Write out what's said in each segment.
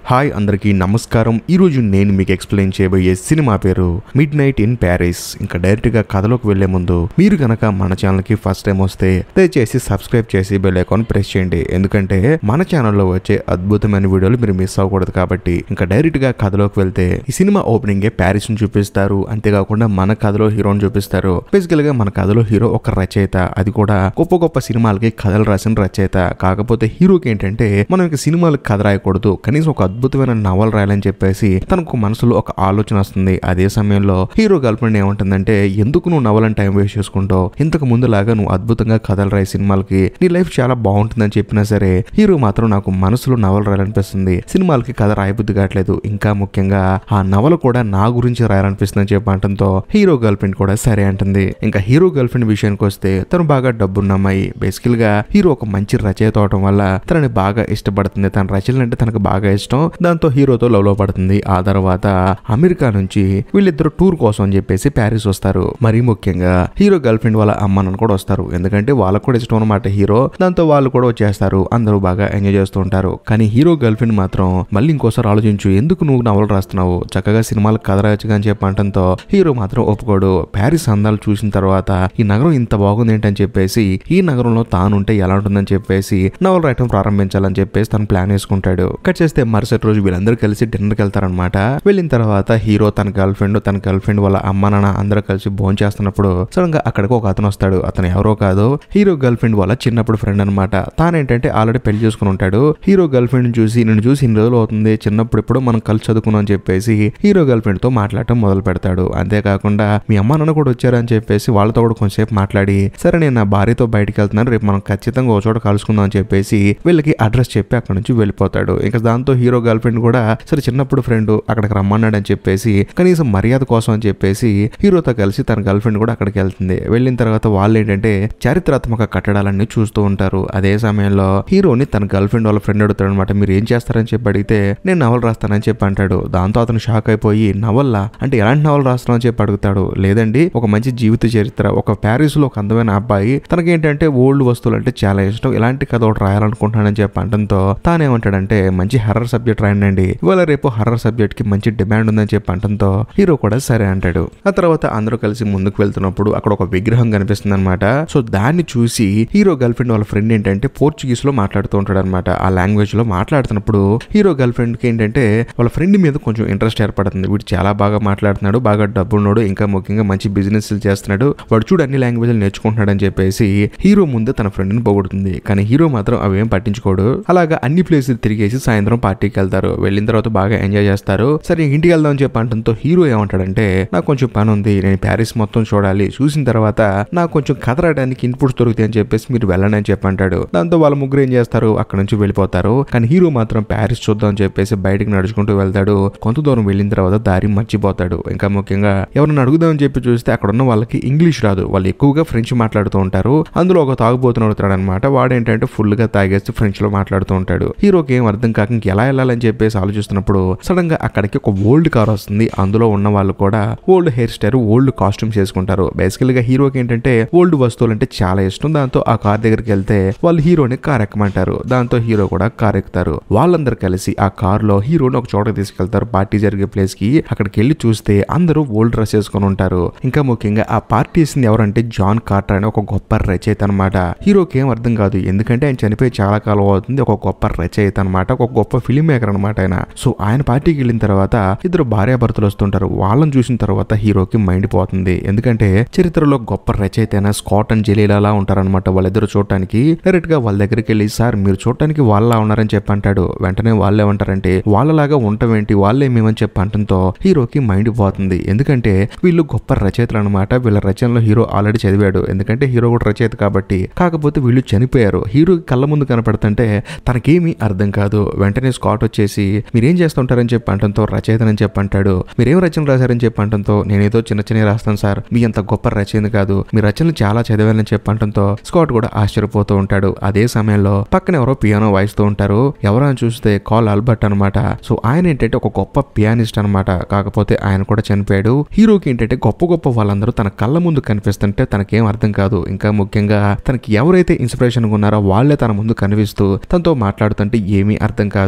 hi అందరికీ నమస్కారం ఈరోజు నేను మీకు ఎక్స్ప్లెయిన్ చేయబోయే సినిమా పేరు మిడ్ నైట్ ఇన్ ప్యారిస్ ఇంకా డైరెక్ట్గా కథలోకి వెళ్లే ముందు మీరు కనుక మన ఛానల్కి ఫస్ట్ టైం వస్తే దయచేసి సబ్స్క్రైబ్ చేసి బెల్ ఐకాన్ ప్రెస్ చేయండి ఎందుకంటే మన ఛానల్లో వచ్చే అద్భుతమైన వీడియోలు మీరు మిస్ అవ్వకూడదు కాబట్టి ఇంకా డైరెక్ట్గా కథలోకి వెళ్తే ఈ సినిమా ఓపెనింగే ప్యారిస్ ని చూపిస్తారు అంతేకాకుండా మన కథలో హీరోని చూపిస్తారు బేసికల్ గా మన కథలో హీరో ఒక రచయిత అది కూడా గొప్ప గొప్ప సినిమాలకి కథలు రాసిన రచయిత కాకపోతే హీరోకి ఏంటంటే మనం ఇక సినిమాలకు కథ రాయకూడదు కనీసం ఒక అద్భుతమైన నవల రాయాలని చెప్పేసి తనకు మనసులో ఒక ఆలోచన వస్తుంది అదే సమయంలో హీరో గర్ల్ ఫ్రెండ్ ఏమంటుందంటే ఎందుకు నువ్వు నవలని టైం వేస్ట్ చేసుకుంటావు ఇంతకు ముందులాగా నువ్వు అద్భుతంగా కథలు రాయి సినిమాలకి నీ లైఫ్ చాలా బాగుంటుందని చెప్పినా సరే హీరో మాత్రం నాకు మనసులో నవల రాయాలనిపిస్తుంది సినిమాలకి కథ రాయబుద్ధి కావట్లేదు ఇంకా ముఖ్యంగా ఆ నవల కూడా నా గురించి రాయాలనిపిస్తుందని చెప్పి అనడంతో హీరో గర్ల్ ఫ్రెండ్ కూడా సరే అంటుంది ఇంకా హీరో గర్ల్ ఫ్రెండ్ విషయానికి వస్తే తను బాగా డబ్బున్న అమ్మాయి బేసికల్ గా హీరో ఒక మంచి రచయిత అవటం వల్ల తనని బాగా ఇష్టపడుతుంది తన రచనలు అంటే తనకు బాగా ఇష్టం దాంతో హీరోతో లవ్ లో పడుతుంది ఆ తర్వాత అమెరికా నుంచి వీళ్ళిద్దరు టూర్ కోసం అని చెప్పేసి ప్యారిస్ వస్తారు మరీ ముఖ్యంగా హీరో గర్ల్ ఫ్రెండ్ వాళ్ళ అమ్మ నాన్న కూడా వస్తారు ఎందుకంటే వాళ్ళకు కూడా ఇష్టం అనమాట హీరో దాంతో వాళ్ళు కూడా వచ్చేస్తారు అందరూ బాగా ఎంజాయ్ చేస్తూ ఉంటారు కానీ హీరో గర్ల్ ఫ్రెండ్ మాత్రం మళ్ళీ ఇంకోసారి ఆలోచించు ఎందుకు నువ్వు నవలు రాస్తున్నావు చక్కగా సినిమాలకు కథ రాయొచ్చుగా అని చెప్పి అనటంతో హీరో మాత్రం ఒప్పుకోడు ప్యారిస్ అందాలు చూసిన తర్వాత ఈ నగరం ఇంత బాగుంది ఏంటని చెప్పేసి ఈ నగరంలో తానుంటే ఎలా ఉంటుందని చెప్పేసి నవలు రాయటం ప్రారంభించాలని చెప్పేసి తను ప్లాన్ వేసుకుంటాడు కట్ చేస్తే మరుసటి రోజు వీళ్ళందరూ కలిసి డిన్నర్కి వెళ్తారనమాట వెళ్ళిన తర్వాత హీరో తన గర్ల్ ఫ్రెండ్ తన గర్ల్ ఫ్రెండ్ వాళ్ళ అమ్మ నాన్న అందరూ కలిసి భోజనం చేస్తున్నప్పుడు సడన్ గా అక్కడికి ఒక అతను వస్తాడు అతను ఎవరో కాదు హీరో గర్ల్ ఫ్రెండ్ వాళ్ళ చిన్నప్పుడు ఫ్రెండ్ అనమాట తానేంటంటే ఆల్రెడీ పెళ్లి చేసుకుని ఉంటాడు హీరో గర్ల్ ఫ్రెండ్ చూసి నేను చూసి ఇన్ని రోజులు అవుతుంది చిన్నప్పుడు ఇప్పుడు మనం కలిసి చదువుకున్నాం అని చెప్పేసి హీరో గర్ల్ ఫ్రెండ్ తో మాట్లాడటం మొదలు పెడతాడు అంతేకాకుండా మీ అమ్మ నాన్న కూడా వచ్చారని చెప్పేసి వాళ్ళతో కూడా కొంచెంసేపు మాట్లాడి సరే నేను నా భార్యతో బయటికి వెళ్తున్నాను రేపు మనం ఖచ్చితంగా ఒక చోట కలుసుకుందాం అని చెప్పేసి వీళ్ళకి అడ్రస్ చెప్పి అక్కడ నుంచి వెళ్ళిపోతాడు ఇంకా దాంతో హీరో గర్ల్ ఫ్రెండ్ కూడా సరే చిన్నప్పుడు ఫ్రెండ్ అక్కడికి రమ్మన్నాడు అని చెప్పేసి కనీసం మర్యాద కోసం అని చెప్పేసి హీరోతో కలిసి తన గర్ల్ ఫ్రెండ్ కూడా అక్కడికి వెళ్తుంది వెళ్ళిన తర్వాత వాళ్ళు ఏంటంటే చారిత్రాత్మక కట్టడాలన్నీ చూస్తూ ఉంటారు అదే సమయంలో హీరోని తన గర్ల్ ఫ్రెండ్ వాళ్ళ ఫ్రెండ్ అడుగుతాడు అనమాట మీరు ఏం చేస్తారని చెప్పి అడిగితే నేను నవల్ రాస్తానని చెప్పి అంటాడు దాంతో అతను షాక్ అయిపోయి నవల్లా అంటే ఎలాంటి నవల్ రాస్తాను అని చెప్పి అడుగుతాడు లేదండి ఒక మంచి జీవిత చరిత్ర ఒక ప్యారిస్ లో ఒక అందమైన అబ్బాయి తనకేంటంటే ఓల్డ్ వస్తువులు అంటే చాలా ఇష్టం ఇలాంటి కథ ఒకటి రాయాలనుకుంటున్నానని చెప్పి అనడంతో తానేమంటాడంటే మంచి హర్రర్ సబ్జెక్ట్ రాయండి ఇవాళ రేపు హర్రర్ సబ్జెక్ట్ కి మంచి డిమాండ్ ఉందని చెప్పి అనడంతో హీరో కూడా సరే అంటాడు ఆ తర్వాత అందరూ కలిసి ముందుకు వెళ్తున్నప్పుడు అక్కడ ఒక విగ్రహం కనిపిస్తుంది అనమాట సో దాన్ని చూసి హీరో గర్ల్ ఫ్రెండ్ వాళ్ళ ఫ్రెండ్ ఏంటంటే పోర్చుగీస్ లో మాట్లాడుతూ ఉంటాడు అనమాట ఆ లాంగ్వేజ్ లో మాట్లాడుతున్నప్పుడు హీరో గర్ల్ ఫ్రెండ్ కి ఏంటంటే వాళ్ళ ఫ్రెండ్ మీద కొంచెం ఇంట్రెస్ట్ ఏర్పడుతుంది వీడు చాలా బాగా మాట్లాడుతున్నాడు బాగా డబ్బున్నాడు ఇంకా ముఖ్యంగా మంచి బిజినెస్ చేస్తున్నాడు వాడు చూడు అన్ని లాంగ్వేజ్లు నేర్చుకుంటున్నాడు అని చెప్పేసి హీరో ముందు తన ఫ్రెండ్ ని పొగుడుతుంది కానీ హీరో మాత్రం అవేం పట్టించుకోడు అలాగా అన్ని ప్లేసులు తిరిగేసి సాయంత్రం పార్టీకి వెళ్తారు వెళ్ళిన తర్వాత బాగా ఎంజాయ్ చేస్తారు సరే ఇంటికి వెళ్దాం అని చెప్పి అంటంతో హీరో ఏమంటాడంటే నాకు కొంచెం పని ఉంది నేను ప్యారిస్ మొత్తం చూడాలి చూసిన తర్వాత నాకు కొంచెం కథ రాయడానికి ఇన్పుట్స్ దొరుకుతాయి అని చెప్పేసి మీరు వెళ్ళండి అని చెప్పి అంటాడు దాంతో వాళ్ళ ముగ్గురు ఏం చేస్తారు అక్కడ నుంచి వెళ్ళిపోతారు కానీ హీరో మాత్రం ప్యారిస్ చూద్దాం అని చెప్పేసి బయటికి నడుచుకుంటూ వెళ్తాడు కొంత దూరం వెళ్ళిన తర్వాత దారి మర్చిపోతాడు ఇంకా ముఖ్యంగా ఎవరిని అడుగుదామని చెప్పి చూస్తే అక్కడ ఉన్న వాళ్ళకి ఇంగ్లీష్ రాదు వాళ్ళు ఎక్కువగా ఫ్రెంచ్ మాట్లాడుతూ ఉంటారు అందులో ఒక తాగుబోతున్న అవుతాడు అనమాట వాడు ఏంటంటే ఫుల్ గా తాగేసి ఫ్రెంచ్ లో మాట్లాడుతూ ఉంటాడు హీరోకి ఏం అర్థం కాక ఇంక ఎలా వెళ్ళాలని చెప్పేసి ఆలోచిస్తున్నప్పుడు సడన్ గా అక్కడికి ఒక ఓల్డ్ కార్ వస్తుంది అందులో ఉన్న వాళ్ళు కూడా old hairstyle old costumes చేసుకుంటారు బేసికల్ గా హీరోకి ఏంటంటే ఓల్డ్ వస్తువులు అంటే చాలా ఇష్టం దాంతో ఆ కార్ దగ్గరికి వెళ్తే వాళ్ళు హీరోని కార్ ఎక్కమంటారు దాంతో హీరో కూడా కార్ ఎక్కుతారు వాళ్ళందరూ కలిసి ఆ కార్ లో హీరోని ఒక చోటకి తీసుకెళ్తారు పార్టీ జరిగే ప్లేస్ కి అక్కడికి వెళ్ళి చూస్తే అందరూ ఓల్డ్ డ్రెస్ వేసుకొని ఉంటారు ఇంకా ముఖ్యంగా ఆ పార్టీ ఇస్తుంది ఎవరంటే జాన్ కార్టర్ అనే ఒక గొప్ప రచయిత అనమాట హీరోకి ఏం అర్థం కాదు ఎందుకంటే ఆయన చనిపోయి చాలా కాలం అవుతుంది ఒక గొప్ప రచయిత అనమాట ఒక గొప్ప ఫిలిం మేకర్ అనమాట ఆయన సో ఆయన పార్టీకి వెళ్ళిన తర్వాత ఇద్దరు భార్యాభర్తలు వస్తుంటారు వాళ్ళని చూసిన తర్వాత హీరోకి మైండ్ పోతుంది ఎందుకంటే చరిత్రలో గొప్ప రచయిత అయిన స్కాట్ అండ్ జలీలాలా ఉంటారనమాట వాళ్ళిద్దరు చూడటానికి డైరెక్ట్ గా వాళ్ళ దగ్గరికి వెళ్ళి సార్ మీరు చూడటానికి వాళ్ళ ఉన్నారని చెప్పి అంటాడు వెంటనే వాళ్ళు ఏమంటారంటే వాళ్ళలాగా ఉండటమేంటి వాళ్ళే మేమని చెప్పి అంటంతో హీరోకి మైండ్ పోతుంది ఎందుకంటే వీళ్ళు గొప్ప రచయితలు అనమాట వీళ్ళ రచనలో హీరో ఆల్రెడీ చదివాడు ఎందుకంటే హీరో కూడా రచయిత కాబట్టి కాకపోతే వీళ్ళు చనిపోయారు హీరో కళ్ళ ముందు కనపడుతుంటే తనకేమీ అర్థం కాదు వెంటనే స్కాట్ వచ్చేసి మీరేం చేస్తుంటారని చెప్పి అంటంతో రచయితనని చెప్పి అంటాడు మీరేం రచన రాశారని చెప్పి అంటంతో నేనేదో చిన్న చిన్న రాస్తాను సార్ మీ అంత గొప్ప రచయిత కాదు మీ రచనలు చాలా చదివానని చెప్పి అంటంతో స్కాట్ కూడా ఆశ్చర్యపోతూ ఉంటాడు అదే సమయంలో పక్కన ఎవరో పియానో వాయిస్తూ ఉంటారు ఎవరో అని చూస్తే కాల్ ఆల్బర్ట్ అనమాట సో ఆయన ఏంటంటే ఒక గొప్ప పియానిస్ట్ అనమాట కాకపోతే ఆయన కూడా చనిపోయాడు హీరోకి ఏంటంటే గొప్ప గొప్ప వాళ్ళందరూ తన కళ్ళ ముందు కనిపిస్తుంటే తనకేం అర్థం కాదు ఇంకా ముఖ్యంగా తనకి ఎవరైతే ఇన్స్పిరేషన్ ఉన్నారో వాళ్ళే తన ముందు కనిపిస్తూ తనతో మాట్లాడుతుంటే ఏమీ అర్థం కాదు కరెక్ట్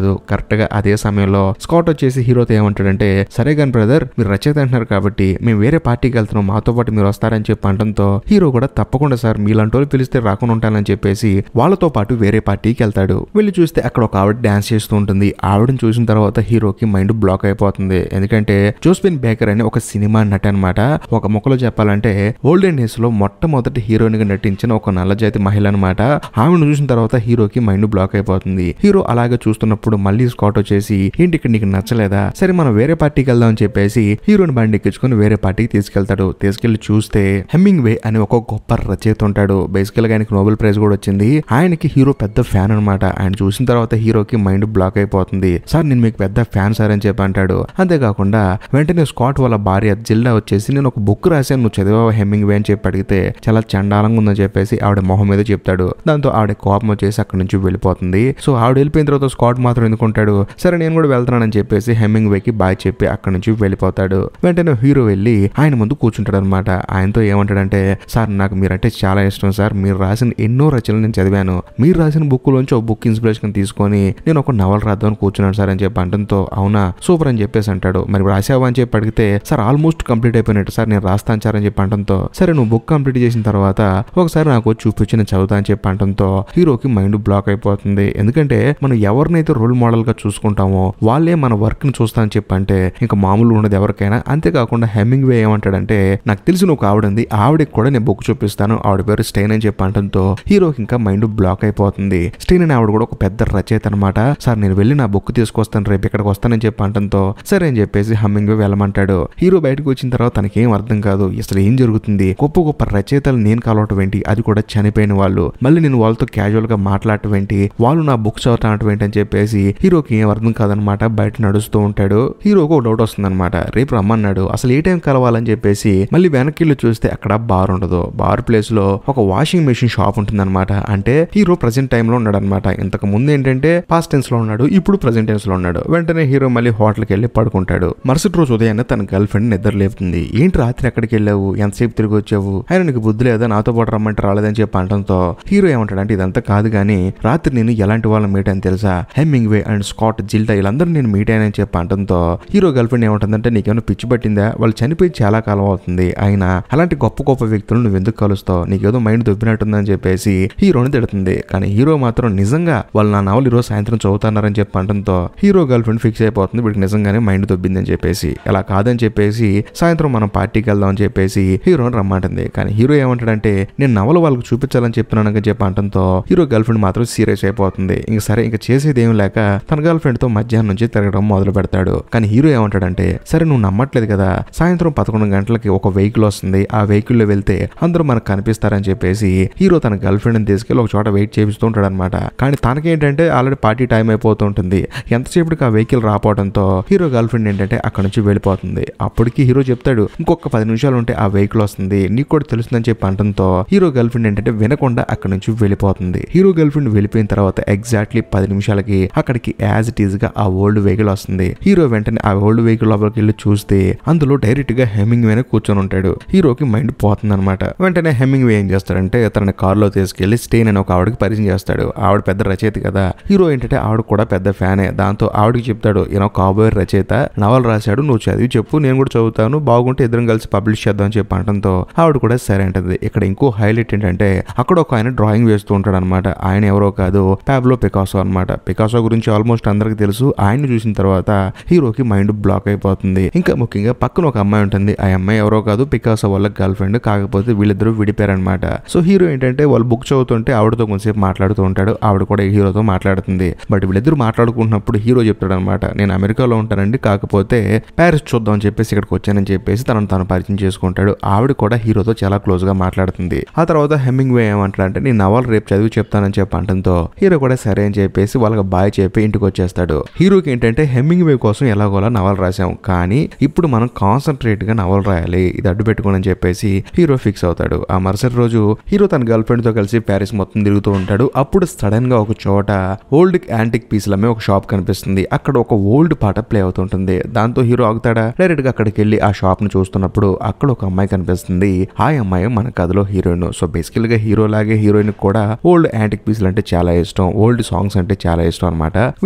కరెక్ట్ గా అదే సమయంలో స్కాట్ వచ్చేసి హీరోతో ఏమంటాడంటే సరే గాని బ్రదర్ మీరు రచయిత అంటున్నారు కాబట్టి మేము వేరే పార్టీకి వెళ్తున్నాం మాతో పాటు మీరు వస్తారని చెప్పి అనడంతో హీరో కూడా తప్పకుండా సార్ మీలాంటి వాళ్ళు పిలిస్తే రాకుండా ఉంటానని చెప్పేసి వాళ్ళతో పాటు వేరే పార్టీకి వెళ్తాడు వెళ్ళి చూస్తే అక్కడ ఒక ఆవిడ డాన్స్ చేస్తూ ఉంటుంది ఆవిడని చూసిన తర్వాత హీరోకి మైండ్ బ్లాక్ అయిపోతుంది ఎందుకంటే జోస్పిన్ బేకర్ అనే ఒక సినిమా నటి అనమాట ఒక మొక్కలో చెప్పాలంటే ఓల్డెన్ డేస్ లో మొట్టమొదటి హీరోయిన్ గా నటించిన ఒక నల్లజాతి మహిళ అనమాట ఆవిడను చూసిన తర్వాత హీరోకి మైండ్ బ్లాక్ అయిపోతుంది హీరో అలాగే చూస్తున్నప్పుడు మళ్ళీ స్కాట్ వచ్చేసి ఏంటి ఇక్కడ నీకు నచ్చలేదా సరే మనం వేరే పార్టీకి వెళ్దాం అని చెప్పేసి హీరోని బండి ఎక్కించుకొని వేరే పార్టీకి తీసుకెళ్తాడు తీసుకెళ్లి చూస్తే హెమ్మింగ్ వే అనే ఒక గొప్ప రచయిత ఉంటాడు బేసికల్ గా ఆయనకి నోబెల్ ప్రైజ్ కూడా వచ్చింది ఆయనకి హీరో పెద్ద ఫ్యాన్ అనమాట ఆయన చూసిన తర్వాత హీరోకి మైండ్ బ్లాక్ అయిపోతుంది సార్ నేను మీకు పెద్ద ఫ్యాన్ సార్ అని చెప్పి అంటాడు అంతేకాకుండా వెంటనే స్కాట్ వాళ్ళ భార్య జిల్డా వచ్చేసి నేను ఒక బుక్ రాశాను నువ్వు చదివావా హెమ్మింగ్ వే అని చెప్పి అడిగితే చాలా చండాలంగా ఉందని చెప్పేసి ఆవిడ మొహం మీద చెప్తాడు దాంతో ఆవిడ కోపం వచ్చేసి అక్కడి నుంచి వెళ్ళిపోతుంది సో ఆవిడ వెళ్ళిపోయిన తర్వాత స్కాట్ మాత్రం ఎందుకుంటాడు సరే నేను కూడా వెళ్తున్నానని చెప్పేసి హెమ్మింగ్ వేకి బాయ్ చెప్పి అక్కడి నుంచి వెళ్ళిపోతాడు వెంటనే హీరో వెళ్ళి ఆయన ముందు కూర్చుంటాడు అనమాట ఆయనతో ఏమంటాడంటే సార్ నాకు మీరంటే చాలా ఇష్టం సార్ మీరు రాసిన ఎన్నో రచనలు నేను చదివాను మీరు రాసిన బుక్ లోంచి ఒక బుక్ ఇన్స్పిరేషన్ తీసుకొని నేను ఒక నవల రాద్దామని కూర్చున్నాను సార్ అని చెప్పి అంటంతో అవునా సూపర్ అని చెప్పేసి అంటాడు మరి రాసావా అని చెప్పి అడిగితే సార్ ఆల్మోస్ట్ కంప్లీట్ అయిపోయినట్టు సార్ నేను రాస్తాను సార్ అని చెప్పి అంటంతో సరే నువ్వు బుక్ కంప్లీట్ చేసిన తర్వాత ఒకసారి నాకు వచ్చి చూపించి నేను చదువుతా అని చెప్పి అంటంతో హీరోకి మైండ్ బ్లాక్ అయిపోతుంది ఎందుకంటే మనం ఎవరినైతే రోల్ మోడల్ గా చూసుకుంటామో వాళ్ళే మన వర్క్ ని చూస్తా అని చెప్పి అంటే ఇంకా మామూలు ఉన్నది ఎవరికైనా అంతేకాకుండా హెమ్మింగ్ వే ఏమంటాడంటే నాకు తెలిసి నువ్వు ఆవిడ ఉంది ఆవిడకి కూడా నేను బుక్ చూపిస్తాను ఆవిడ పేరు స్టెయిన్ అని చెప్పి అంటంతో హీరోకి ఇంకా మైండ్ బ్లాక్ అయిపోతుంది స్టెయిన్ అని ఆవిడ కూడా ఒక పెద్ద రచయిత అనమాట సార్ నేను వెళ్ళి నా బుక్ తీసుకొస్తాను రేపు ఇక్కడికి వస్తానని చెప్పి అంటంతో సరే అని చెప్పేసి హమ్మింగ్ వే వెళ్ళమంటాడు హీరో బయటకు వచ్చిన తర్వాత తనకేం అర్థం కాదు అసలు ఏం జరుగుతుంది గొప్ప గొప్ప రచయితలు నేను కలవటం ఏంటి అది కూడా చనిపోయిన వాళ్ళు మళ్ళీ నేను వాళ్ళతో క్యాజువల్ గా మాట్లాడటం ఏంటి వాళ్ళు నా బుక్ చదవటం ఏంటి అని చెప్పేసి హీరోకి ఏం అర్థం కాదనమాట బయట నడుస్తూ ఉంటాడు హీరోకి ఒక డౌట్ వస్తుంది అనమాట రేపు రమ్మన్నాడు అసలు ఏ టైం కలవాలని చెప్పేసి మళ్ళీ వెనక్కి వెళ్ళి చూస్తే అక్కడ బార్ ఉండదు బార్ ప్లేస్ లో ఒక వాషింగ్ మెషిన్ షాప్ ఉంటుందన్నమాట అంటే హీరో ప్రజెంట్ టైం లో ఉన్నాడు అనమాట ఇంతకు ముందు ఏంటంటే పాస్ట్ టెన్స్ లో ఉన్నాడు ఇప్పుడు ప్రజెంట్ టెన్స్ లో ఉన్నాడు వెంటనే హీరో మళ్ళీ హోటల్కి వెళ్ళి పడుకుంటాడు మరుసటి రోజు ఉదయాన్నే తన గర్ల్ ఫ్రెండ్ నిద్ర లేపుతుంది ఏంటి రాత్రి ఎక్కడికి వెళ్ళావు ఎంతసేపు తిరిగి వచ్చావు ఆయన నీకు బుద్ధి లేదా నాతో పాటు రమ్మంటే రాలేదని చెప్పి అనడంతో హీరో ఏమంటాడంటే ఇదంతా కాదు కానీ రాత్రి నేను ఎలాంటి వాళ్ళని మీట్ అని తెలుసా హెమ్మింగ్ వే అండ్ స్కాట్ జిల్టా వీళ్ళందరూ నేను మీట్ అయ్యానని చెప్పి అనడంతో హీరో గర్ల్ ఫ్రెండ్ ఏమంటుందంటే నీకేమైనా పిచ్చి పట్టిందా వాళ్ళు చనిపోయి చాలా కాలం అవుతుంది అయినా అలాంటి గొప్ప గొప్ప వ్యక్తులు నువ్వు ఎందుకు కలుస్తావు నీకేదో మైండ్ దొబ్బినట్టుందని చెప్పేసి హీరోని తిడుతుంది కానీ హీరో మాత్రం నిజంగా వాళ్ళు నా నవలు ఈరోజు సాయంత్రం చదువుతున్నారని చెప్పి అనడంతో హీరో గర్ల్ ఫ్రెండ్ ఫిక్స్ అయిపోతుంది వీడికి నిజంగానే మైండ్ దొబ్బిందని చెప్పేసి అలా కాదని చెప్పేసి సాయంత్రం మనం పార్టీకి వెళ్దాం అని చెప్పేసి హీరోని రమ్మంటుంది కానీ హీరో ఏమంటాడంటే నేను నవలు వాళ్ళకి చూపించాలని చెప్తున్నాను అని చెప్పి అనడంతో హీరో గర్ల్ ఫ్రెండ్ మాత్రం సీరియస్ అయిపోతుంది ఇంక సరే ఇంక చేసేది ఏం లేక తన గర్ల్ ఫ్రెండ్ తో మధ్యాహ్నం నుంచి తిరగడం మొదలు పెడతాడు కానీ హీరో ఏమంటాడంటే సరే నువ్వు నమ్మట్లేదు కదా సాయంత్రం పదకొండు గంటలకి ఒక వెహికల్ వస్తుంది ఆ వెహికల్ లో వెళ్తే అందరూ మనకు కనిపిస్తారని చెప్పేసి హీరో తన గర్ల్ ఫ్రెండ్ తీసుకెళ్లి ఒక చోట వెయిట్ చేపిస్తూ ఉంటాడు అనమాట కానీ తనకేంటంటే ఆల్రెడీ పార్టీ టైం అయిపోతుంటుంది ఎంతసేపటికి ఆ వెహికల్ రాపోవడంతో హీరో గర్ల్ ఫ్రెండ్ ఏంటంటే అక్కడ నుంచి వెళ్ళిపోతుంది అప్పటికి హీరో చెప్తాడు ఇంకొక పది నిమిషాలు ఉంటే ఆ వెహికల్ వస్తుంది నీకు కూడా తెలుస్తుందని చెప్పి అనడంతో హీరో గర్ల్ ఫ్రెండ్ ఏంటంటే వినకుండా అక్కడ నుంచి వెళ్ళిపోతుంది హీరో గర్ల్ ఫ్రెండ్ వెళ్ళిపోయిన తర్వాత ఎగ్జాక్ట్లీ పది నిమిషాలకి అక్కడికి యాజ్ ఇట్ ఈస్ గా ఆ ఓల్డ్ వెహికల్ వస్తుంది హీరో వెంటనే ఆ ఓల్డ్ వెహికల్ లోపలికి వెళ్ళి చూస్తే అందులో డైరెక్ట్ గా హెమ్మింగ్ వేనే కూర్చొని ఉంటాడు హీరోకి మైండ్ పోతుంది అనమాట వెంటనే హెమ్మింగ్ వే ఏం చేస్తాడంటే తన కారులో తీసుకెళ్లి స్టేన్ అని ఒక ఆవిడకి పరిచయం చేస్తాడు ఆవిడ పెద్ద రచయిత కదా హీరో ఏంటంటే ఆవిడ కూడా పెద్ద ఫ్యానే దాంతో ఆవిడకి చెప్తాడు ఈయన కాబోయే రచయిత నవల్ రాశాడు నువ్వు చదివి చెప్పు నేను కూడా చదువుతాను బాగుంటే ఇద్దరం కలిసి పబ్లిష్ చేద్దాం అని చెప్పి అనడంతో ఆవిడ కూడా సరే అంటది ఇక్కడ ఇంకో హైలైట్ ఏంటంటే అక్కడ ఒక ఆయన డ్రాయింగ్ వేస్తూ ఉంటాడు అనమాట ఆయన ఎవరో కాదు పాబ్లో పికాసో అనమాట పికాసో గురించి ఆల్మోస్ట్ అందరికి తెలుసు ఆయన్ని చూసిన తర్వాత హీరోకి మైండ్ బ్లాక్ అయిపోతుంది ఇంకా ముఖ్యంగా పక్కన ఒక అమ్మాయి ఉంటుంది ఆ అమ్మాయి ఎవరో కాదు పికాసో వాళ్ళ గర్ల్ ఫ్రెండ్ కాకపోతే వీళ్ళిద్దరూ విడిపారనమాట సో హీరో ఏంటంటే వాళ్ళు బుక్ చదువుతుంటే ఆవిడతో కొంచెంసేపు మాట్లాడుతూ ఉంటాడు ఆవిడ కూడా హీరోతో మాట్లాడుతుంది బట్ వీళ్ళిద్దరు మాట్లాడుకుంటున్నప్పుడు హీరో చెప్తాడు అనమాట నేను అమెరికాలో ఉంటానండి కాకపోతే ప్యారిస్ చూద్దాం అని చెప్పేసి ఇక్కడికి వచ్చానని చెప్పేసి తనను తాను పరిచయం చేసుకుంటాడు ఆవిడ కూడా హీరోతో చాలా క్లోజ్ గా మాట్లాడుతుంది ఆ తర్వాత హెమ్మింగ్ వే ఏమంటాడంటే నేను నవల్ రేపు చదివి చెప్తానని చెప్పి అంటంతో హీరో కూడా సరే అని చెప్పేసి వాళ్ళకి బాయ్ చెప్పి ఇంటికి వచ్చేస్తాడు హీరోకి ఏంటంటే హెమ్మింగ్ వే కోసం ఎలాగోలా నవల్ రాసాం కానీ ఇప్పుడు మనం కాన్సన్ట్రేట్ గా నవల్ రాయాలి ఇది అడ్డు పెట్టుకోనని చెప్పేసి హీరో ఫిక్స్ అవుతాడు ఆ మరుసటి రోజు హీరో తన గర్ల్ ఫ్రెండ్ తో కలిసి ప్యారిస్ మొత్తం తిరుగుతూ ఉంటాడు అప్పుడు సడన్ గా ఒక చోట ఓల్డ్ యాంటిక్ పీస్లమే ఒక షాప్ కనిపిస్తుంది అక్కడ ఒక ఓల్డ్ పాట ప్లే అవుతుంటుంది దాంతో హీరో ఆగుతాడా డైరెక్ట్ గా అక్కడికి వెళ్ళి ఆ షాప్ ను చూస్తున్నప్పుడు అక్కడ ఒక అమ్మాయి కనిపిస్తుంది ఆ అమ్మాయి మన కథలో హీరోయిన్ సో బేసికల్ గా హీరో లాగే హీరోయిన్ కూడా ఓల్డ్ యాంటిక్ పీస్లు అంటే చాలా ఇష్టం ఓల్డ్ సాంగ్స్ అంటే చాలా ఇష్టం అనమాట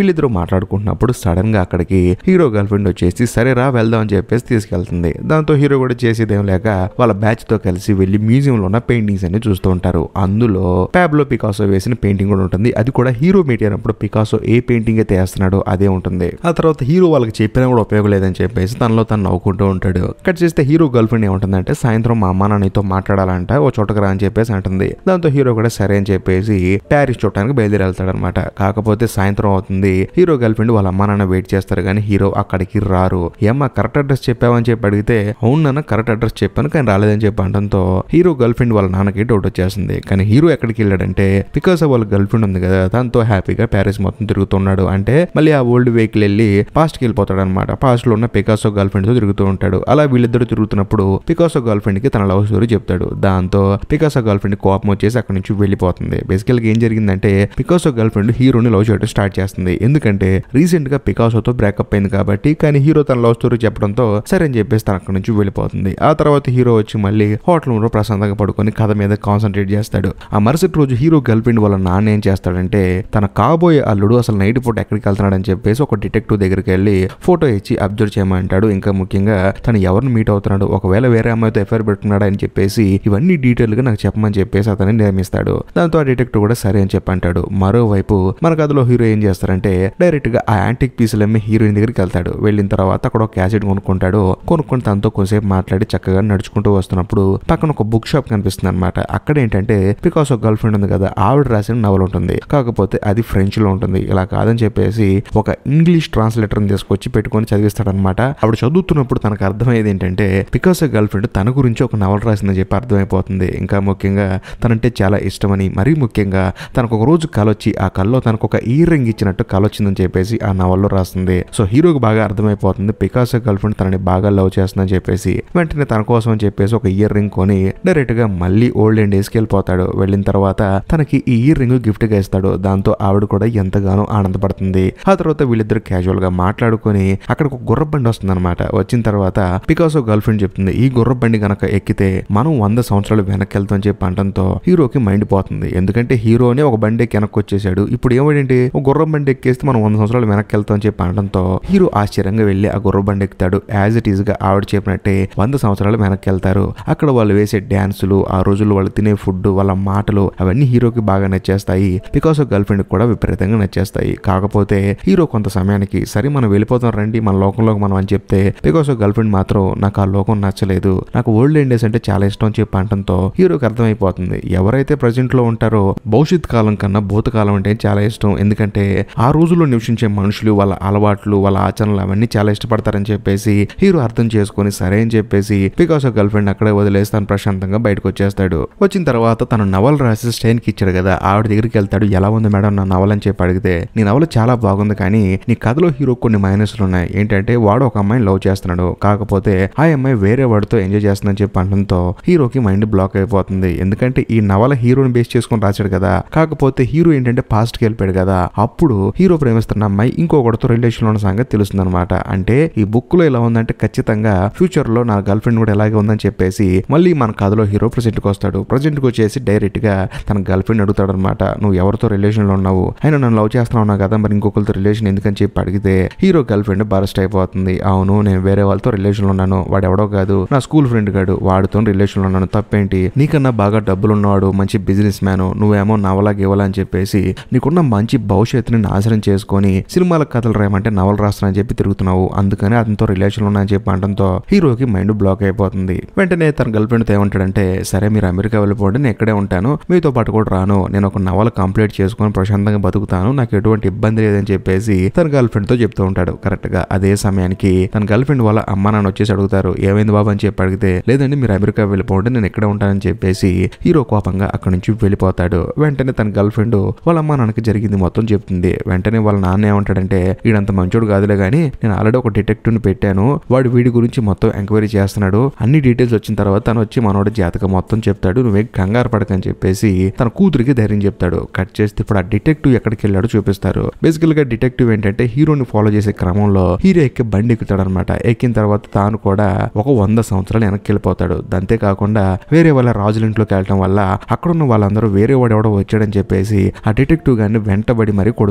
వీళ్ళిద్దరూ మాట్లాడుకుంటున్నప్పుడు సడన్ గా అక్కడికి హీరో గర్ల్ ఫ్రెండ్ వచ్చేసి సరే రా వెళ్దాం అని చెప్పేసి తీసుకెళ్తుంది దాంతో హీరో కూడా చేసేదేం లేక వాళ్ళ బ్యాచ్ తో కలిసి వెళ్లి మ్యూజియం లో ఉన్న పెయింటింగ్స్ అన్ని చూస్తూ ఉంటారు అందులో ప్యాబ్లో పికాసో వేసిన పెయింటింగ్ కూడా ఉంటుంది అది కూడా హీరో మీట్ అయినప్పుడు పికాసో ఏ పెయింటింగ్ అయితే వేస్తున్నాడో అదే ఉంటుంది ఆ తర్వాత హీరో వాళ్ళకి చెప్పినా కూడా ఉపయోగం లేదని చెప్పేసి తనలో తను నవ్వుకుంటూ ఉంటాడు కట్ చేస్తే హీరో గర్ల్ ఫ్రెండ్ ఏముంటుందంటే సాయంత్రం మా అమ్మ నాన్నతో మాట్లాడాలంట ఓ చోటకు రా అని చెప్పేసి అంటుంది దాంతో హీరో కూడా సరే అని చెప్పేసి ప్యారిస్ చూడటానికి బయలుదేరి వెళ్తాడనమాట కాకపోతే సాయంత్రం అవుతుంది హీరో గర్ల్ ఫ్రెండ్ వాళ్ళ అమ్మ నాన్న వెయిట్ చేస్తారు కానీ హీరో అక్కడికి రారు ఏమ్మా కరెక్ట్ అడ్రస్ చెప్పావని చెప్పి అడిగితే అవును నాన్న కరెక్ట్ అడ్రస్ చెప్పాను కానీ రాలేదని చెప్పి అనడంతో హీరో గర్ల్ ఫ్రెండ్ వాళ్ళ నాన్నకి డౌట్ వచ్చేస్తుంది కానీ హీరో ఎక్కడికి వెళ్ళాడంటే బికాస్ వాళ్ళ గర్ల్ ఫ్రెండ్ ఉంది కదా దాంతో హ్యాపీగా ప్యారిస్ మొత్తం తిరుగుతున్నాడు అంటే మళ్ళీ ఆ ఓల్డ్ వెహికల్ వెళ్ళి పాస్ట్ కి వెళ్ళిపోతాడు అనమాట పాస్ట్ లో ఉన్న పికాసో గర్ల్ ఫ్రెండ్ తో తిరుగుతూ ఉంటాడు అలా వీళ్ళిద్దరు తిరుగుతున్నప్పుడు పికాసో గర్ల్ ఫ్రెండ్ కి తన లవ్ స్టోరీ చెప్తాడు దాంతో పికాసో గర్ల్ ఫ్రెండ్ కోపం వచ్చేసి అక్కడి నుంచి వెళ్ళిపోతుంది బేసికల్ గా ఏం జరిగిందంటే పికాసో గర్ల్ ఫ్రెండ్ హీరోని లవ్ చేయడం స్టార్ట్ చేస్తుంది ఎందుకంటే రీసెంట్ గా పికాసోతో బ్రేకప్ అయింది కాబట్టి కానీ హీరో తన లవ్ స్టోరీ చెప్పడంతో సరే అని చెప్పేసి తన అక్కడి నుంచి వెళ్ళిపోతుంది ఆ తర్వాత హీరో వచ్చి మళ్ళీ హోటల్ రూమ్ లో ప్రశాంతంగా పడుకొని కథ మీద కాన్సన్ట్రేట్ చేస్తాడు ఆ మరుసటి రోజు హీరో గర్ల్ ఫ్రెండ్ వాళ్ళ నాన్న ఏం చేస్తాడంటే తన కాబోయే అల్లుడు అసలు నైట్ పూట ఎక్కడికి వెళ్తున్నాడని చెప్పేసి ఒక డిటెక్టివ్ దగ్గరికి వెళ్ళి ఫోటో ఇచ్చి అబ్జర్వ్ చేయమంటాడు ఇంకా ముఖ్యంగా తను ఎవరిని మీట్ అవుతున్నాడు ఒకవేళ వేరే అమ్మాయితో ఎఫ్ఐఆర్ పెట్టుకున్నాడా అని చెప్పేసి ఇవన్నీ డీటెయిల్ గా నాకు చెప్పమని చెప్పేసి అతన్ని నియమిస్తాడు దాంతో ఆ డిటెక్టివ్ కూడా సరే అని చెప్పి అంటాడు మరోవైపు మన కథలో హీరో ఏం చేస్తారంటే డైరెక్ట్ గా ఆ యాంటిక్ పీసులు అమ్మి హీరోయిన్ దగ్గరికి వెళ్తాడు వెళ్ళిన తర్వాత అక్కడ ఒక క్యాసెట్ కొనుక్కుంటాడు కొనుక్కొని తనతో కొంచెంసేపు మాట్లాడి చక్కగా నడుచుకుంటూ వస్తున్నప్పుడు పక్కన ఒక బుక్ షాప్ కనిపిస్తుంది అనమాట అక్కడ ఏంటంటే బికాస్ ఒక గర్ల్ ఫ్రెండ్ ఉంది కదా ఆవిడ రాసిన నవల ఉంటుంది కాకపోతే అది ఫ్రెంచ్ లో ఉంటుంది ఇలా కాదని చెప్పేసి ఒక ఇంగ్లీష్ ట్రాన్స్లేటర్ తీసుకొచ్చి పెట్టుకొని చదివిస్తాడనమాట ఆవిడ చదువుతున్నప్పుడు తనకు అర్థమయ్యేది ఏంటంటే బికాస్ గర్ల్ ఫ్రెండ్ తన గురించి ఒక నవల రాసిందని చెప్పి అర్థమైపోతుంది ఇంకా ముఖ్యంగా తనంటే చాలా ఇష్టమని మరీ ముఖ్యంగా తనకు ఒక రోజు కల వచ్చి ఆ కల్లో తనకు ఒక ఇయర్ రింగ్ ఇచ్చినట్టు కల వచ్చిందని చెప్పేసి ఆ నవల్లో రాస్తుంది సో హీరోకి బాగా అర్థమైపోతుంది బికాస్ గర్ల్ ఫ్రెండ్ తనని బాగా లవ్ చేస్తుందని చెప్పేసి వెంటనే తన కోసం అని చెప్పేసి ఒక ఇయర్ రింగ్ కొని డైరెక్ట్ గా మళ్ళీ ఓల్డ్ అండ్ డేస్కి వెళ్ళిపోతాడు వెళ్ళిన తర్వాత తనకి ఈ ఇయర్ రింగ్ గిఫ్ట్ గా ఇస్తాడు దాంతో ఆవిడ కూడా ఎంతగానో ఆనందపడుతుంది ఆ తర్వాత వీళ్ళిద్దరు క్యాజువల్ గా మాట్లాడుకొని అక్కడ ఒక గుర్ర బండి వస్తుంది అనమాట వచ్చిన తర్వాత పికాసో గర్ల్ ఫ్రెండ్ చెప్తుంది ఈ గుర్ర బండి గనక ఎక్కితే మనం వంద సంవత్సరాలు వెనక్కి వెళ్తాం చెప్పి అనడంతో హీరోకి మైండ్ పోతుంది ఎందుకంటే హీరోనే ఒక బండి ఎక్కి వెనక్కి వచ్చేసాడు ఇప్పుడు ఏమిటంటే ఒక గుర్రం బండి ఎక్కేస్తే మనం వంద సంవత్సరాలు వెనక్కి వెళ్తాం అని చెప్పి అనడంతో హీరో ఆశ్చర్యంగా వెళ్ళి ఆ గుర్ర బండి ఎక్కుతాడు యాజ్ ఇట్ ఈస్ గా ఆవిడ చెప్పినట్టే వంద సంవత్సరాలు వెనక్కి వెళ్తారు అక్కడ వాళ్ళు వేసే డ్యాన్సులు ఆ రోజుల్లో వాళ్ళు తినే ఫుడ్ వాళ్ళ మాటలు అవన్నీ హీరోకి బాగా నచ్చేస్తాయి బికాస్ గర్ల్ ఫ్రెండ్ కూడా విపరీతంగా నచ్చేస్తాయి కాకపోతే హీరో కొంత సమయానికి సరే మనం వెళ్ళిపోతాం రండి మన లోకంలోకి మనం అని చెప్తే బికాస్ గర్ల్ ఫ్రెండ్ మాత్రం నాకు ఆ లోకం నచ్చలేదు నాకు ఓల్డ్ ఇండియస్ అంటే చాలా ఇష్టం అని చెప్పి అనడంతో హీరోకి అర్థమైపోతుంది ఎవరైతే ప్రజెంట్ లో ఉంటారో భవిష్యత్ కాలం కన్నా భూతకాలం అంటే చాలా ఇష్టం ఎందుకంటే ఆ రోజుల్లో నివసించే మనుషులు వాళ్ళ అలవాట్లు వాళ్ళ ఆచరణలు అవన్నీ చాలా ఇష్టపడతారని చెప్పేసి హీరో అర్థం చేసుకొని సరే అని చెప్పేసి బికాస్ ఆఫ్ గర్ల్ ఫ్రెండ్ అక్కడే వదిలేసి తను ప్రశాంతంగా బయటకు వచ్చేస్తాడు వచ్చిన తర్వాత తన నవల రాసి స్టైన్ కి ఇచ్చాడు కదా ఆవిడ దగ్గరికి వెళ్తాడు ఎలా ఉంది మేడం నా నవల అని చెప్పి అడిగితే నీ నవల చాలా బాగుంది కానీ నీ కథలో హీరో కొన్ని మైనస్లు ఉన్నాయి ఏంటంటే వాడు ఒక అమ్మాయిని లవ్ చేస్తున్నాడు కాకపోతే ఆ అమ్మాయి వేరే వాడితో ఎంజాయ్ చేస్తుందని చెప్పి అనడంతో హీరోకి మైండ్ బ్లాక్ అయిపోతుంది ఎందుకంటే ఈ నవల హీరోని బేస్ చేసుకొని రాశాడు కదా కాకపోతే హీరో ఏంటంటే పాస్ట్ కి వెళ్ళిపోయాడు కదా అప్పుడు హీరో ప్రేమిస్తున్న అమ్మాయి ఇంకొకటితో రిలేషన్ లో ఉన్న సంగతి తెలుస్తుంది అనమాట అంటే ఈ బుక్ లో ఎలా ఉందంటే ఖచ్చితంగా ఫ్యూచర్ లో నా గర్ల్ ఫ్రెండ్ కూడా ఎలాగే ఉందని చెప్పేసి మళ్ళీ మన కథలో హీరో ప్రెసెంట్ కి వస్తాడు ప్రెసెంట్ కి వచ్చేసి డైరెక్ట్ గా తన గర్ల్ ఫ్రెండ్ అడుగుతాడు అనమాట నువ్వు ఎవరితో రిలేషన్ లో ఉన్నావు అయినా నన్ను లవ్ చేస్తున్నావు కదా మరి ఇంకొకరితో రిలేషన్ ఎందుకని చెప్పి అడిగితే హీరో గర్ల్ ఫ్రెండ్ బరస్ట్ అయిపోతుంది అవును నేను వేరే వాళ్ళతో రిలేషన్ లో ఉన్నాను వాడు ఎవడో కాదు నా స్కూల్ ఫ్రెండ్ గాడు వాడితో రిలేషన్ లో ఉన్నాను తప్పేంటి నీకన్నా బాగా డబ్బులు ఉన్నవాడు మంచి బిజినెస్ మ్యాన్ నువ్వేమో నవలా గివలా అని చెప్పేసి నీకున్న మంచి భవిష్యత్తుని నాశనం చేసుకొని సినిమాల కథలు రాయమంటే నవలు రాస్తున్నా అని చెప్పి తిరుగుతున్నావు అందుకని అతనితో రిలేషన్ ఉన్నా అని చెప్పి అనడంతో హీరోకి మైండ్ బ్లాక్ అయిపోతుంది వెంటనే తన గర్ల్ ఫ్రెండ్ ఏమంటాడంటే సరే మీరు అమెరికా వెళ్ళిపోండి నేను ఇక్కడే ఉంటాను మీతో పాటు కూడా రాను నేను ఒక నవల కంప్లీట్ చేసుకొని ప్రశాంతంగా బతుకుతాను నాకు ఎటువంటి ఇబ్బంది లేదని చెప్పేసి తన గర్ల్ ఫ్రెండ్ తో చెప్తూ ఉంటాడు కరెక్ట్ గా అదే సమయానికి తన గర్ల్ ఫ్రెండ్ వాళ్ళ అమ్మ నాన్న వచ్చేసి అడుగుతారు ఏమైంది బాబు అని చెప్పి అడిగితే లేదండి మీరు అమెరికా వెళ్ళిపోండి నేను ఇక్కడే ఉంటానని చెప్పేసి హీరో కోపంగా అక్కడి నుంచి వెళ్ళిపోతాడు వెంటనే తన గర్ల్ ఫ్రెండ్ వాళ్ళ అమ్మ నాన్నకి జరిగింది మొత్తం చెప్తుంది వెంటనే వాళ్ళ నాన్న ఏమంటాడంటే వీడంత మంచోడు కాదులే గానీ నేను ఆల్రెడీ ఒక డిటెక్టివ్ ని పెట్టాను వాడు వీడి గురించి మొత్తం ఎంక్వైరీ చేస్తున్నాడు అన్ని డీటెయిల్స్ వచ్చిన తర్వాత తను వచ్చి మనోడి జాతకం మొత్తం చెప్తాడు నువ్వే కంగారు పడకని చెప్పేసి తన కూతురికి ధైర్యం చెప్తాడు కట్ చేస్తే ఇప్పుడు ఆ డిటెక్టివ్ ఎక్కడికి వెళ్ళాడో చూపిస్తారు బేసికల్ గా డిటెక్టివ్ ఏంటంటే హీరోని ఫాలో చేసే క్రమంలో హీరో ఎక్కి బండి ఎక్కుతాడు అనమాట ఎక్కిన తర్వాత తాను కూడా ఒక వంద సంవత్సరాలు వెనక్కి వెళ్ళిపోతాడు అంతేకాకుండా వేరే వాళ్ళ రాజుల ఇంట్లోకి వెళ్ళటం వల్ల అక్కడ ఉన్న వాళ్ళందరూ వేరే వాడు ఎవడో వచ్చాడని చెప్పేసి ఆ డిటెక్టివ్ గారిని వెంటబడి మరీ కొడుతూ ఉంటారు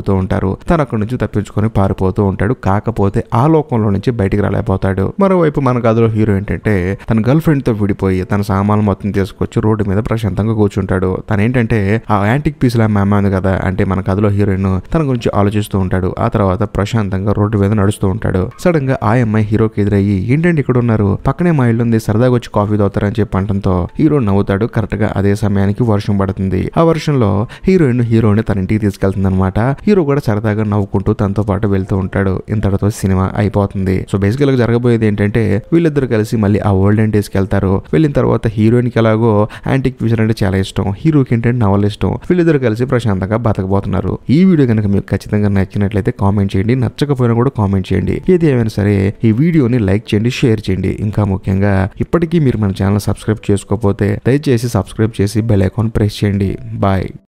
ఉంటారు తను అక్కడి నుంచి తప్పించుకొని పారిపోతూ ఉంటాడు కాకపోతే ఆ లోకంలో నుంచి బయటికి రాలేకపోతాడు మరోవైపు మన కథలో హీరో ఏంటంటే తన గర్ల్ ఫ్రెండ్ తో విడిపోయి తన సామాన్లు మొత్తం తీసుకొచ్చి రోడ్డు మీద ప్రశాంతంగా కూర్చుంటాడు తను ఏంటంటే ఆ యాంటిక్ పీస్ లా అమ్మాయి ఉంది కదా అంటే మన కథలో హీరోయిన్ తన గురించి ఆలోచిస్తూ ఉంటాడు ఆ తర్వాత ప్రశాంతంగా రోడ్డు మీద నడుస్తూ ఉంటాడు సడన్ గా ఆ అమ్మాయి హీరోకి ఎదురయ్యి ఏంటంటే ఇక్కడ ఉన్నారు పక్కనే మా ఇల్లు ఉంది సరదాగా వచ్చి కాఫీ తాగుతారని చెప్పి అంటంతో హీరో నవ్వుతాడు కరెక్ట్ గా అదే సమయానికి వర్షం పడుతుంది ఆ వర్షంలో హీరోయిన్ హీరోని తన ఇంటికి తీసుకెళ్తుంది అనమాట హీరో కూడా సరదాగా నవ్వుకుంటూ తనతో పాటు వెళ్తూ ఉంటాడు ఇంతటితో సినిమా అయిపోతుంది సో బేసికల్ గా జరగబోయేది ఏంటంటే వీళ్ళిద్దరు కలిసి మళ్ళీ ఆ ఓల్డెన్ డేస్ కి వెళ్తారు వెళ్ళిన తర్వాత హీరోయిన్ కి ఎలాగో యాంటిక్ ఫ్యూచర్ అంటే చాలా ఇష్టం హీరోకి ఏంటంటే నవల్ ఇష్టం వీళ్ళిద్దరు కలిసి ప్రశాంతంగా బతకబోతున్నారు ఈ వీడియో కనుక మీకు ఖచ్చితంగా నచ్చినట్లయితే కామెంట్ చేయండి నచ్చకపోయినా కూడా కామెంట్ చేయండి ఏది ఏమైనా సరే ఈ వీడియోని లైక్ చేయండి షేర్ చేయండి ఇంకా ముఖ్యంగా ఇప్పటికీ మీరు మన ఛానల్ సబ్స్క్రైబ్ చేసుకోకపోతే దయచేసి సబ్స్క్రైబ్ చేసి బెల్ ఐకాన్ ప్రెస్ చేయండి బాయ్